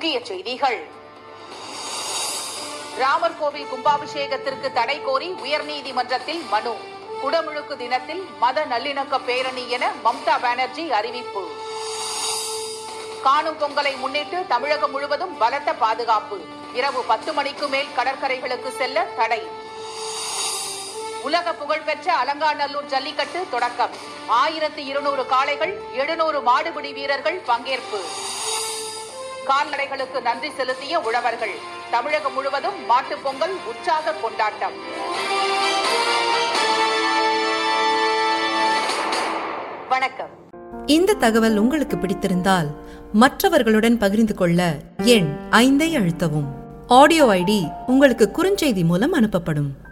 முக்கிய செய்திகள் ராமர் கோவில் கும்பாபிஷேகத்திற்கு தடை கோரி உயர்நீதிமன்றத்தில் மனு குடமுழுக்கு தினத்தில் மத நல்லிணக்க பேரணி என மம்தா பானர்ஜி அறிவிப்பு காணும் பொங்கலை முன்னிட்டு தமிழகம் முழுவதும் பலத்த பாதுகாப்பு இரவு பத்து மணிக்கு மேல் கடற்கரைகளுக்கு செல்ல தடை உலக புகழ்பெற்ற அலங்காநல்லூர் ஜல்லிக்கட்டு தொடக்கம் ஆயிரத்தி இருநூறு காளைகள் எழுநூறு மாடுபிடி வீரர்கள் பங்கேற்பு கால்நடைகளுக்கு நன்றி செலுத்திய உழவர்கள் தமிழகம் முழுவதும் மாட்டுப் பொங்கல் உற்சாக கொண்டாட்டம் வணக்கம் இந்த தகவல் உங்களுக்கு பிடித்திருந்தால் மற்றவர்களுடன் பகிர்ந்து கொள்ள எண் ஐந்தை அழுத்தவும் ஆடியோ ஐடி உங்களுக்கு குறுஞ்செய்தி மூலம் அனுப்பப்படும்